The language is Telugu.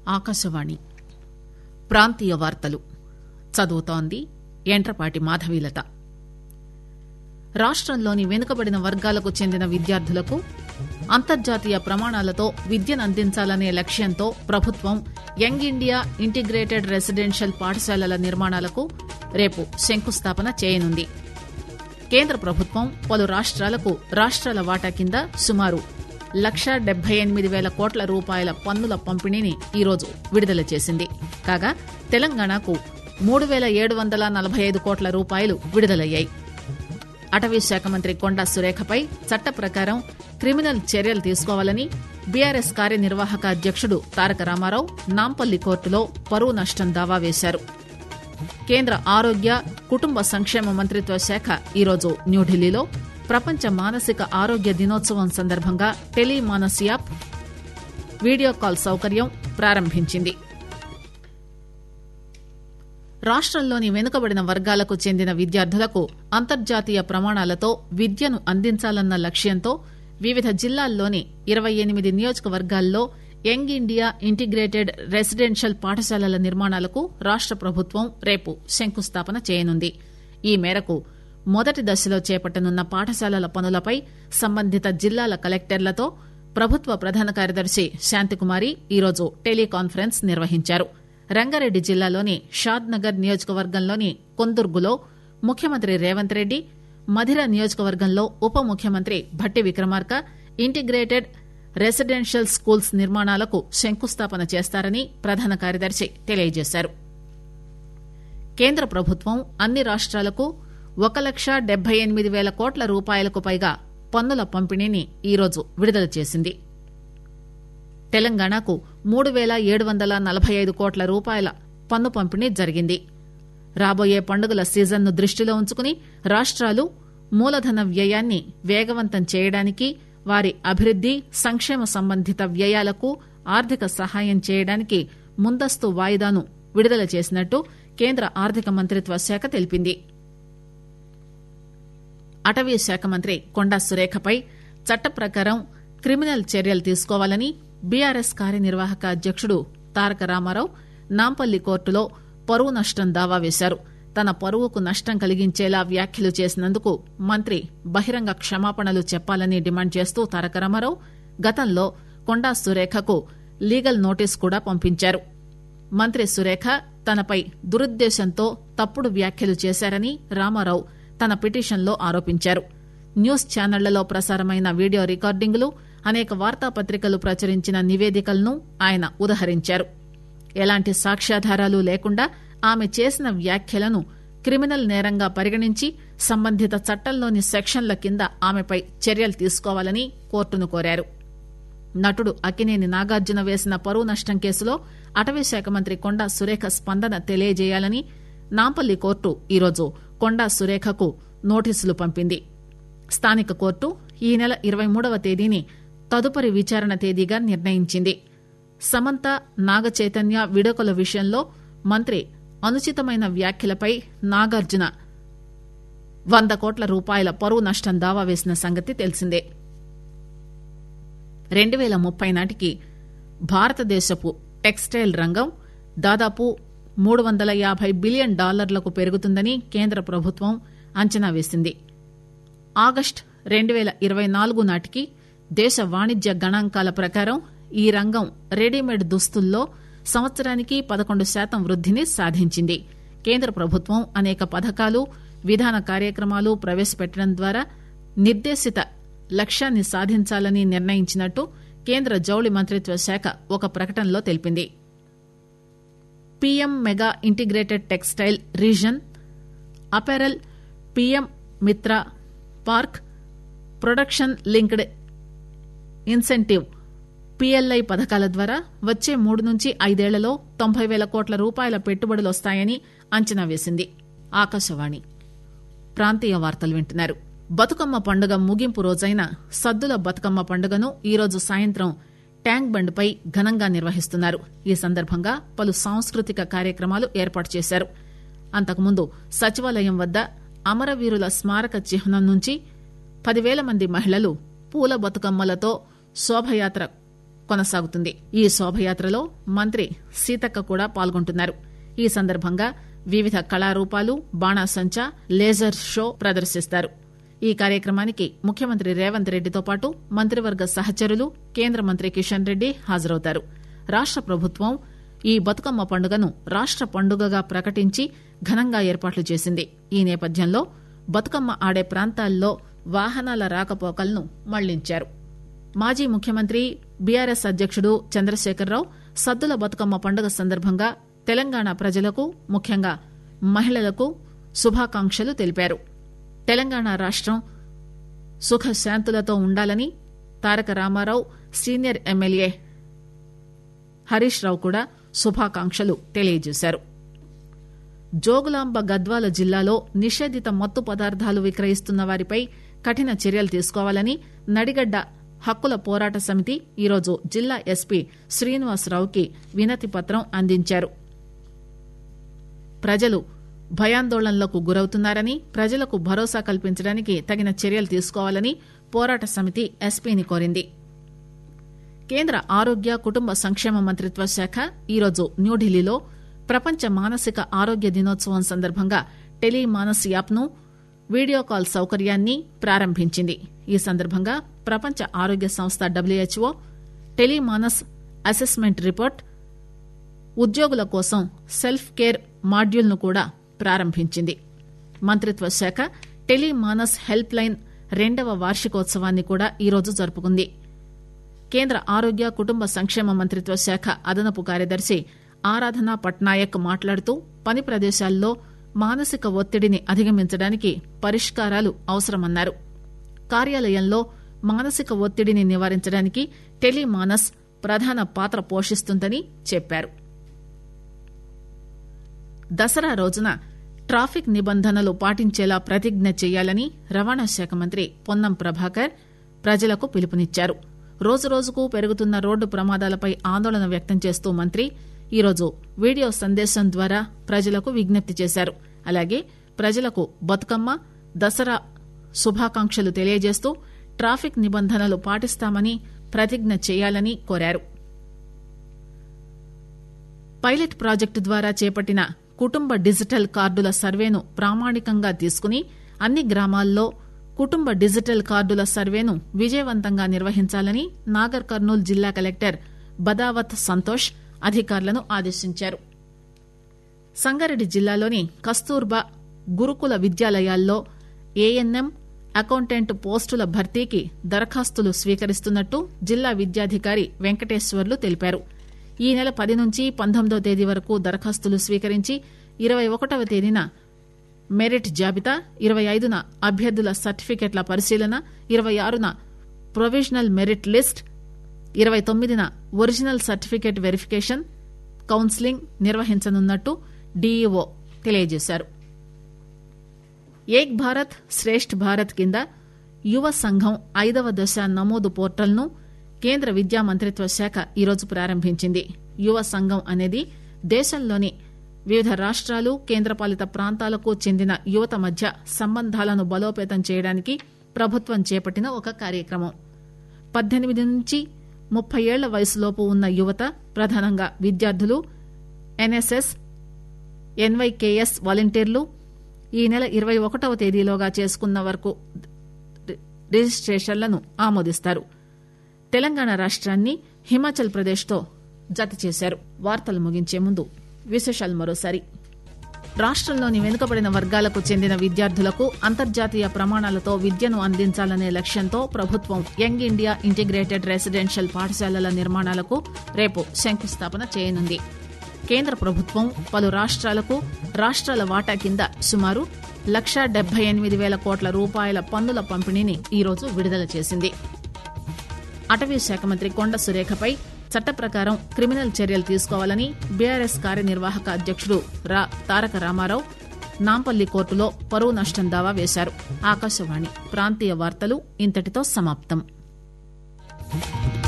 ఆకాశవాణి ప్రాంతీయ వార్తలు చదువుతోంది యంట్రపాటి మాధవీలత రాష్టంలోని వెనుకబడిన వర్గాలకు చెందిన విద్యార్థులకు అంతర్జాతీయ ప్రమాణాలతో విద్యను అందించాలనే లక్ష్యంతో ప్రభుత్వం యంగ్ ఇండియా ఇంటిగ్రేటెడ్ రెసిడెన్షియల్ పాఠశాలల నిర్మాణాలకు రేపు శంకుస్థాపన చేయనుంది కేంద్ర ప్రభుత్వం పలు రాష్ట్రాలకు రాష్ట్రాల వాటా కింద సుమారు లక్ష డెబ్బై ఎనిమిది వేల కోట్ల రూపాయల పన్నుల పంపిణీని ఈరోజు విడుదల చేసింది కాగా తెలంగాణకు మూడు వేల ఏడు వందల నలభై ఐదు కోట్ల రూపాయలు విడుదలయ్యాయి అటవీ శాఖ మంత్రి కొండా సురేఖపై చట్ట ప్రకారం క్రిమినల్ చర్యలు తీసుకోవాలని బీఆర్ఎస్ కార్యనిర్వాహక అధ్యక్షుడు తారక రామారావు నాంపల్లి కోర్టులో పరువు నష్టం దావా వేశారు కేంద్ర ఆరోగ్య కుటుంబ సంక్షేమ మంత్రిత్వ శాఖ ఈరోజు న్యూఢిల్లీలో ప్రపంచ మానసిక ఆరోగ్య దినోత్సవం సందర్భంగా టెలిమానస్ యాప్ వీడియో కాల్ సౌకర్యం ప్రారంభించింది రాష్టంలోని వెనుకబడిన వర్గాలకు చెందిన విద్యార్థులకు అంతర్జాతీయ ప్రమాణాలతో విద్యను అందించాలన్న లక్ష్యంతో వివిధ జిల్లాల్లోని ఇరవై ఎనిమిది నియోజకవర్గాల్లో యంగ్ ఇండియా ఇంటిగ్రేటెడ్ రెసిడెన్షియల్ పాఠశాలల నిర్మాణాలకు రాష్ట ప్రభుత్వం రేపు శంకుస్థాపన చేయనుంది ఈ మేరకు మొదటి దశలో చేపట్టనున్న పాఠశాలల పనులపై సంబంధిత జిల్లాల కలెక్టర్లతో ప్రభుత్వ ప్రధాన కార్యదర్శి శాంతికుమారి ఈరోజు టెలికాన్ఫరెన్స్ నిర్వహించారు రంగారెడ్డి జిల్లాలోని షాద్ నగర్ నియోజకవర్గంలోని కొందుర్గులో ముఖ్యమంత్రి రేవంత్ రెడ్డి మధిర నియోజకవర్గంలో ఉప ముఖ్యమంత్రి Bhatti Vikramarka integrated residential schools నిర్మాణాలకు శంకుస్థాపన చేస్తారని ప్రధాన కార్యదర్శి తెలియజేశారు కేంద్ర ప్రభుత్వం అన్ని రాష్ట్రాలకు ఒక లక్ష డెబ్బై ఎనిమిది వేల కోట్ల రూపాయలకు పైగా పన్నుల పంపిణీని ఈరోజు విడుదల చేసింది తెలంగాణకు మూడు పేల ఏడు వందల నలభై ఐదు కోట్ల రూపాయల పన్ను పంపిణీ జరిగింది రాబోయే పండుగల సీజన్ను దృష్టిలో ఉంచుకుని రాష్ట్రాలు మూలధన వ్యయాన్ని వేగవంతం చేయడానికి వారి అభివృద్ది సంక్షేమ సంబంధిత వ్యయాలకు ఆర్థిక సహాయం చేయడానికి ముందస్తు వాయిదాను విడుదల చేసినట్టు కేంద్ర ఆర్థిక మంత్రిత్వ శాఖ తెలిపింది అటవీ శాఖ మంత్రి కొండా సురేఖపై చట్ట ప్రకారం క్రిమినల్ చర్యలు తీసుకోవాలని బీఆర్ఎస్ కార్యనిర్వాహక అధ్యక్షుడు తారక రామారావు నాంపల్లి కోర్టులో పరువు నష్టం దావా వేశారు తన పరువుకు నష్టం కలిగించేలా వ్యాఖ్యలు చేసినందుకు మంత్రి బహిరంగ క్షమాపణలు చెప్పాలని డిమాండ్ చేస్తూ తారక రామారావు గతంలో కొండా సురేఖకు లీగల్ నోటీస్ కూడా పంపించారు మంత్రి సురేఖ తనపై దురుద్దేశంతో తప్పుడు వ్యాఖ్యలు చేశారని రామారావు తన పిటిషన్లో ఆరోపించారు న్యూస్ ఛానళ్లలో ప్రసారమైన వీడియో రికార్డింగులు అనేక వార్తాపత్రికలు ప్రచురించిన నివేదికలను ఆయన ఉదహరించారు ఎలాంటి సాక్ష్యాధారాలు లేకుండా ఆమె చేసిన వ్యాఖ్యలను క్రిమినల్ నేరంగా పరిగణించి సంబంధిత చట్టంలోని సెక్షన్ల కింద ఆమెపై చర్యలు తీసుకోవాలని కోర్టును కోరారు నటుడు అక్కినేని నాగార్జున వేసిన పరువు నష్టం కేసులో అటవీశాఖ మంత్రి కొండా సురేఖ స్పందన తెలియజేయాలని నాంపల్లి కోర్టు ఈరోజు కొండా సురేఖకు నోటీసులు పంపింది స్థానిక కోర్టు ఈ నెల ఇరవై మూడవ తేదీని తదుపరి విచారణ తేదీగా నిర్ణయించింది సమంత నాగచైతన్య విడాకుల విషయంలో మంత్రి అనుచితమైన వ్యాఖ్యలపై నాగార్జున వంద కోట్ల రూపాయల పరువు నష్టం దావా వేసిన సంగతి తెలిసిందే రెండు పేల ముప్పై నాటికి భారతదేశపు టెక్స్టైల్ రంగం దాదాపు మూడు వందల యాభై బిలియన్ డాలర్లకు పెరుగుతుందని కేంద్ర ప్రభుత్వం అంచనా వేసింది ఆగస్టు రెండు పేల ఇరవై నాలుగు నాటికి దేశ వాణిజ్య గణాంకాల ప్రకారం ఈ రంగం రెడీమేడ్ దుస్తుల్లో సంవత్సరానికి పదకొండు శాతం వృద్దిని సాధించింది కేంద్ర ప్రభుత్వం అనేక పథకాలు విధాన కార్యక్రమాలు ప్రవేశపెట్టడం ద్వారా నిర్దేశిత లక్ష్యాన్ని సాధించాలని నిర్ణయించినట్టు కేంద్ర జౌళి మంత్రిత్వ శాఖ ఒక ప్రకటనలో తెలిపింది PM mega integrated textile region apparel PM Mitra park production linked incentive PLI పథకాల ద్వారా వచ్చే మూడు నుంచి ఐదేళ్లలో తొంభై వేల కోట్ల రూపాయల పెట్టుబడులు వస్తాయని అంచనా వేసింది ఆకాశవాణి ప్రాంతీయ వార్తలు వింటున్నారు బతుకమ్మ పండుగ ముగింపు రోజైన సద్దుల బతుకమ్మ పండుగను ఈరోజు సాయంత్రం ట్యాంక్ బండ్పై ఘనంగా నిర్వహిస్తున్నారు ఈ సందర్భంగా పలు సాంస్కృతిక కార్యక్రమాలు ఏర్పాటు చేశారు అంతకుముందు సచివాలయం వద్ద అమరవీరుల స్మారక చిహ్నం నుంచి పదివేల మంది మహిళలు పూల బతుకమ్మలతో శోభయాత్ర కొనసాగుతుంది ఈ శోభయాత్రలో మంత్రి సీతక్క కూడా పాల్గొంటున్నారు ఈ సందర్భంగా వివిధ కళారూపాలు బాణాసంచా లేజర్ షో ప్రదర్శిస్తారు ఈ కార్యక్రమానికి ముఖ్యమంత్రి రేవంత్ రెడ్డితో పాటు మంత్రివర్గ సహచరులు కేంద్ర మంత్రి కిషన్ రెడ్డి హాజరవుతారు రాష్ట ప్రభుత్వం ఈ బతుకమ్మ పండుగను రాష్ట పండుగగా ప్రకటించి ఘనంగా ఏర్పాట్లు చేసింది ఈ నేపథ్యంలో బతుకమ్మ ఆడే ప్రాంతాల్లో వాహనాల రాకపోకలను మళ్లించారు మాజీ ముఖ్యమంత్రి బీఆర్ఎస్ అధ్యకుడు చంద్రశేఖరరావు సద్దుల బతుకమ్మ పండుగ సందర్భంగా తెలంగాణ ప్రజలకు ముఖ్యంగా మహిళలకు శుభాకాంక్షలు తెలిపారు తెలంగాణ రాష్టం సుఖశాంతులతో ఉండాలని తారక రామారావు సీనియర్ ఎమ్మెల్యే హరీష్ రావు కూడా శుభాకాంక్షలు తెలియజేశారు జోగులాంబ గద్వాల జిల్లాలో నిషేధిత మత్తు పదార్థాలు విక్రయిస్తున్న వారిపై కఠిన చర్యలు తీసుకోవాలని నడిగడ్డ హక్కుల పోరాట సమితి ఈరోజు జిల్లా ఎస్పీ శ్రీనివాసరావుకి వినతి పత్రం అందించారు ప్రజలు భయాందోళనలకు గురవుతున్నారని ప్రజలకు భరోసా కల్పించడానికి తగిన చర్యలు తీసుకోవాలని పోరాట సమితి ఎస్పీని కోరింది కేంద్ర ఆరోగ్య కుటుంబ సంక్షేమ మంత్రిత్వ శాఖ ఈరోజు న్యూఢిల్లీలో ప్రపంచ మానసిక ఆరోగ్య దినోత్సవం సందర్భంగా టెలిమానస్ యాప్ ను వీడియో కాల్ సౌకర్యాన్ని ప్రారంభించింది ఈ సందర్భంగా ప్రపంచ ఆరోగ్య సంస్థ డబ్ల్యూహెచ్ఓ టెలిమానస్ అసెస్మెంట్ రిపోర్ట్ ఉద్యోగుల కోసం సెల్ఫ్ కేర్ మాడ్యూల్ ను కూడా ప్రారంభించింది మంత్రిత్వ శాఖ టెలిమానస్ హెల్ప్ లైన్ రెండవ వార్షికోత్సవాన్ని కూడా ఈరోజు జరుపుకుంది కేంద్ర ఆరోగ్య కుటుంబ సంక్షేమ మంత్రిత్వ శాఖ అదనపు కార్యదర్శి ఆరాధన పట్నాయక్ మాట్లాడుతూ పని ప్రదేశాల్లో మానసిక ఒత్తిడిని అధిగమించడానికి పరిష్కారాలు అవసరమన్నారు కార్యాలయంలో మానసిక ఒత్తిడిని నివారించడానికి టెలిమానస్ ప్రధాన పాత్ర పోషిస్తుందని చెప్పారు దసరా రోజున ట్రాఫిక్ నిబంధనలు పాటించేలా ప్రతిజ్ఞ చేయాలని రవాణా శాఖ మంత్రి పొన్నం ప్రభాకర్ ప్రజలకు పిలుపునిచ్చారు రోజురోజుకు పెరుగుతున్న రోడ్డు ప్రమాదాలపై ఆందోళన వ్యక్తం చేస్తూ మంత్రి ఈరోజు వీడియో సందేశం ద్వారా ప్రజలకు విజ్ఞప్తి చేశారు అలాగే ప్రజలకు బతుకమ్మ దసరా శుభాకాంక్షలు తెలియజేస్తూ ట్రాఫిక్ నిబంధనలు పాటిస్తామని ప్రతిజ్ఞ చేయాలని కోరారు పైలట్ ప్రాజెక్టు ద్వారా చేపట్టిన కుటుంబ డిజిటల్ కార్డుల సర్వేను ప్రామాణికంగా తీసుకుని అన్ని గ్రామాల్లో కుటుంబ డిజిటల్ కార్డుల సర్వేను విజయవంతంగా నిర్వహించాలని నాగర్ కర్నూల్ జిల్లా కలెక్టర్ బదావత్ సంతోష్ అధికారులను ఆదేశించారు సంగారెడ్డి జిల్లాలోని కస్తూర్బా గురుకుల విద్యాలయాల్లో ఏఎన్ఎం అకౌంటెంట్ పోస్టుల భర్తీకి దరఖాస్తులు స్వీకరిస్తున్నట్టు జిల్లా విద్యాధికారి వెంకటేశ్వర్లు తెలిపారు ఈ నెల పది నుంచి పంతొమ్మిదో తేదీ వరకు దరఖాస్తులు స్వీకరించి ఇరవై ఒకటవ తేదీన మెరిట్ జాబితా ఇరవై ఐదున అభ్యర్థుల సర్టిఫికెట్ల పరిశీలన ఇరవై ఆరున ప్రొవిజనల్ మెరిట్ లిస్ట్ ఇరవై తొమ్మిదిన ఒరిజినల్ సర్టిఫికెట్ వెరిఫికేషన్ కౌన్సిలింగ్ నిర్వహించనున్నట్టు డీఈఓ తెలియజేశారు ఏక్ భారత్ శ్రేష్ఠ్ భారత్ కింద యువ సంఘం ఐదవ దశ నమోదు పోర్టల్ను కేంద్ర విద్యా మంత్రిత్వ శాఖ ఈరోజు ప్రారంభించింది యువ సంఘం అనేది దేశంలోని వివిధ రాష్ట్రాలు కేంద్రపాలిత ప్రాంతాలకు చెందిన యువత మధ్య సంబంధాలను బలోపేతం చేయడానికి ప్రభుత్వం చేపట్టిన ఒక కార్యక్రమం పద్దెనిమిది నుంచి ముప్పై ఏళ్ల వయసులోపు ఉన్న యువత ప్రధానంగా విద్యార్థులు ఎన్ఎస్ఎస్ ఎన్వైకేఎస్ వాలంటీర్లు ఈ నెల ఇరవై ఒకటవ తేదీలోగా చేసుకున్న వరకు రిజిస్ట్రేషన్లను ఆమోదిస్తారు తెలంగాణ రాష్ట్రాన్ని హిమాచల్ ప్రదేశ్తో జత చేశారు వార్తలు ముగించే ముందు విశేషాలు మరోసారి రాష్ట్రంలోని వెనుకబడిన వర్గాలకు చెందిన విద్యార్థులకు అంతర్జాతీయ ప్రమాణాలతో విద్యను అందించాలనే లక్ష్యంతో ప్రభుత్వం యంగ్ ఇండియా ఇంటిగ్రేటెడ్ రెసిడెన్షియల్ పాఠశాలల నిర్మాణాలకు రేపు శంకుస్థాపన చేయనుంది కేంద్ర ప్రభుత్వం పలు రాష్ట్రాలకు రాష్ట్రాల వాటా కింద సుమారు లక్షా డెబ్బై ఎనిమిది వేల కోట్ల రూపాయల పన్నుల పంపిణీని ఈరోజు విడుదల చేసింది అటవీ శాఖ మంత్రి కొండ సురేఖపై చట్ట ప్రకారం క్రిమినల్ చర్యలు తీసుకోవాలని బీఆర్ఎస్ కార్యనిర్వాహక అధ్యక్షుడు రా తారక రామారావు నాంపల్లి కోర్టులో పరువు నష్టం దావా వేశారు ఆకాశవాణి ప్రాంతీయ వార్తలు ఇంతటితో సమాప్తం